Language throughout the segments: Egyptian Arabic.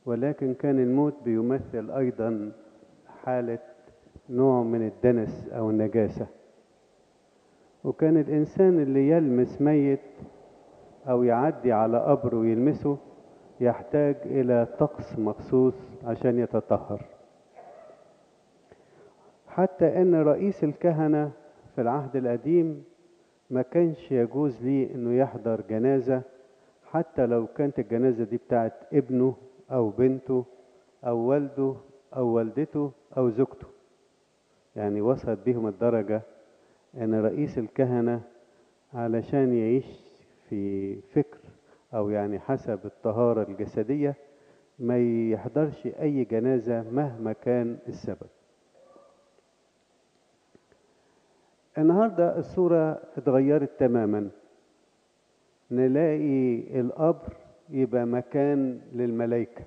ولكن كان الموت بيمثل أيضا حالة نوع من الدنس أو النجاسة وكان الإنسان اللي يلمس ميت أو يعدي على قبر ويلمسه يحتاج إلى طقس مخصوص عشان يتطهر حتى ان رئيس الكهنة في العهد القديم ما كانش يجوز ليه انه يحضر جنازة حتى لو كانت الجنازة دي بتاعت ابنه او بنته او والده او والدته او زوجته يعني وصلت بهم الدرجة ان رئيس الكهنة علشان يعيش في فكر او يعني حسب الطهارة الجسدية ما يحضرش اي جنازة مهما كان السبب النهارده الصورة اتغيرت تماما نلاقي القبر يبقى مكان للملائكة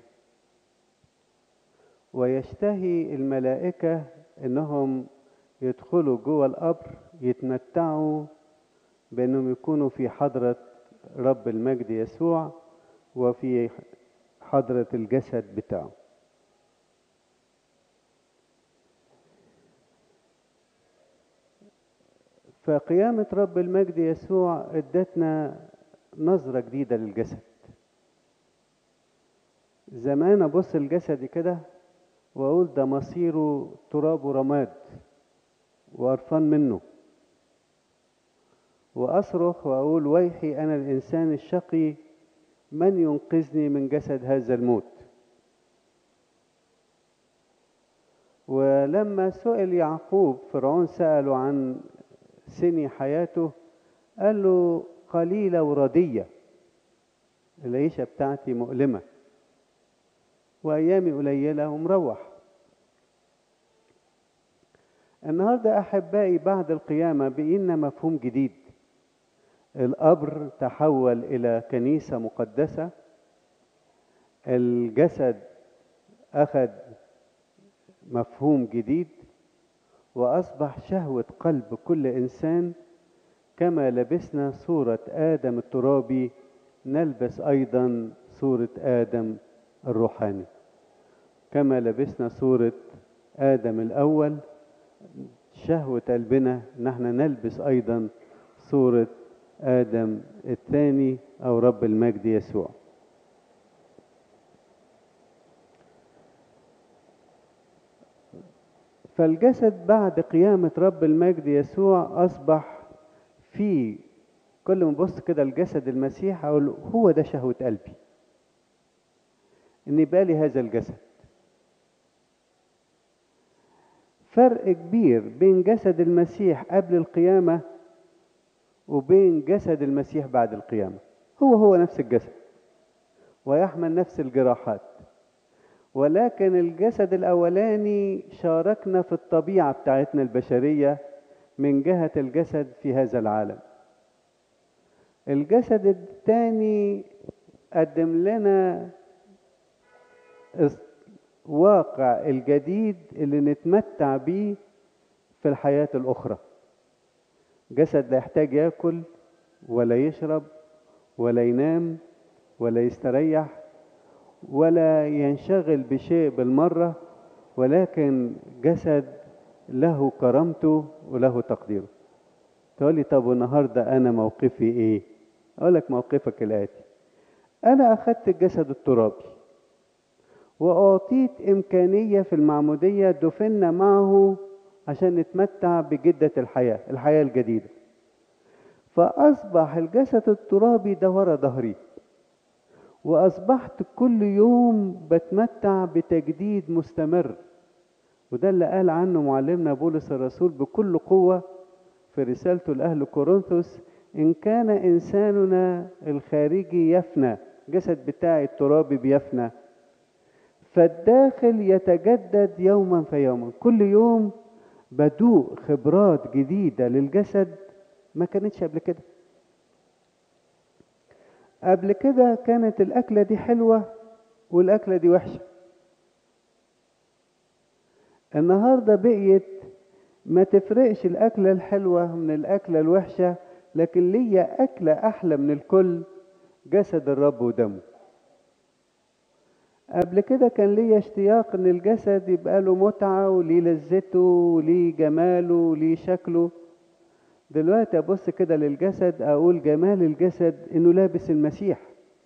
ويشتهي الملائكة انهم يدخلوا جوه القبر يتمتعوا بانهم يكونوا في حضرة رب المجد يسوع وفي حضرة الجسد بتاعه فقيامة رب المجد يسوع ادتنا نظرة جديدة للجسد زمان ابص الجسد كده واقول ده مصيره تراب ورماد وقرفان منه واصرخ واقول ويحي انا الانسان الشقي من ينقذني من جسد هذا الموت ولما سئل يعقوب فرعون سأله عن سني حياته قال له قليلة وردية العيشة بتاعتي مؤلمة وأيامي قليلة ومروح النهاردة أحبائي بعد القيامة بقينا مفهوم جديد القبر تحول إلى كنيسة مقدسة الجسد أخذ مفهوم جديد وأصبح شهوة قلب كل إنسان كما لبسنا صورة آدم الترابي نلبس أيضا صورة آدم الروحاني كما لبسنا صورة آدم الأول شهوة قلبنا نحن نلبس أيضا صورة آدم الثاني أو رب المجد يسوع فالجسد بعد قيامة رب المجد يسوع أصبح في كل ما نبص كده الجسد المسيح أقول هو ده شهوة قلبي إن بالي هذا الجسد فرق كبير بين جسد المسيح قبل القيامة وبين جسد المسيح بعد القيامة هو هو نفس الجسد ويحمل نفس الجراحات ولكن الجسد الأولاني شاركنا في الطبيعة بتاعتنا البشرية من جهة الجسد في هذا العالم الجسد الثاني قدم لنا واقع الجديد اللي نتمتع بيه في الحياة الأخرى جسد لا يحتاج ياكل ولا يشرب ولا ينام ولا يستريح ولا ينشغل بشيء بالمرة ولكن جسد له كرامته وله تقديره تقول لي طب النهاردة أنا موقفي إيه أقول لك موقفك الآتي أنا أخذت الجسد الترابي وأعطيت إمكانية في المعمودية دفنا معه عشان نتمتع بجدة الحياة الحياة الجديدة فأصبح الجسد الترابي ده ورا ظهري وأصبحت كل يوم بتمتع بتجديد مستمر وده اللي قال عنه معلمنا بولس الرسول بكل قوة في رسالته لأهل كورنثوس إن كان إنساننا الخارجي يفنى جسد بتاعي الترابي بيفنى فالداخل يتجدد يوما فيوما كل يوم بدوق خبرات جديدة للجسد ما كانتش قبل كده قبل كده كانت الأكلة دي حلوة والأكلة دي وحشة النهاردة بقيت ما تفرقش الأكلة الحلوة من الأكلة الوحشة لكن ليا أكلة أحلى من الكل جسد الرب ودمه قبل كده كان ليا اشتياق ان الجسد يبقى له متعة وليه لذته وليه جماله وليه شكله دلوقتي ابص كده للجسد اقول جمال الجسد انه لابس المسيح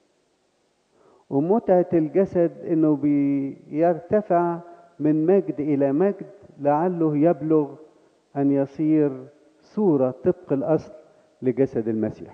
ومتعة الجسد انه بيرتفع من مجد الى مجد لعله يبلغ ان يصير صورة طبق الاصل لجسد المسيح